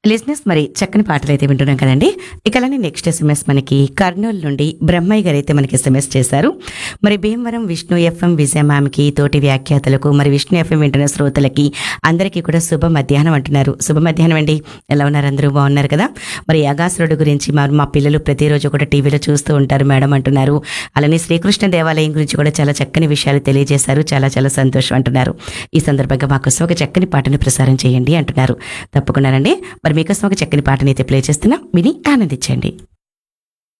లిజినెస్ మరి చక్కని పాటలు అయితే వింటున్నాం కదండి ఇక అలానే నెక్స్ట్ ఎస్ఎంఎస్ మనకి కర్నూలు నుండి బ్రహ్మయ్య గారు అయితే మనకి ఎస్ఎంఎస్ చేశారు మరి భీమవరం విష్ణు ఎఫ్ఎం విజయ మ్యామ్కి తోటి వ్యాఖ్యాతలకు మరి విష్ణు ఎఫ్ఎం వింటున్న శ్రోతలకి అందరికీ కూడా శుభ మధ్యాహ్నం అంటున్నారు శుభ మధ్యాహ్నం అండి ఎలా ఉన్నారు అందరూ బాగున్నారు కదా మరి అగాసురుడు గురించి మరి మా పిల్లలు ప్రతిరోజు కూడా టీవీలో చూస్తూ ఉంటారు మేడం అంటున్నారు అలానే శ్రీకృష్ణ దేవాలయం గురించి కూడా చాలా చక్కని విషయాలు తెలియజేశారు చాలా చాలా సంతోషం అంటున్నారు ఈ సందర్భంగా మాకోసం ఒక చక్కని పాటను ప్రసారం చేయండి అంటున్నారు తప్పకుండానండి మరి మీకోసం ఒక చక్కని పాటని అయితే ప్లే చేస్తున్నా విని ఆనందించండి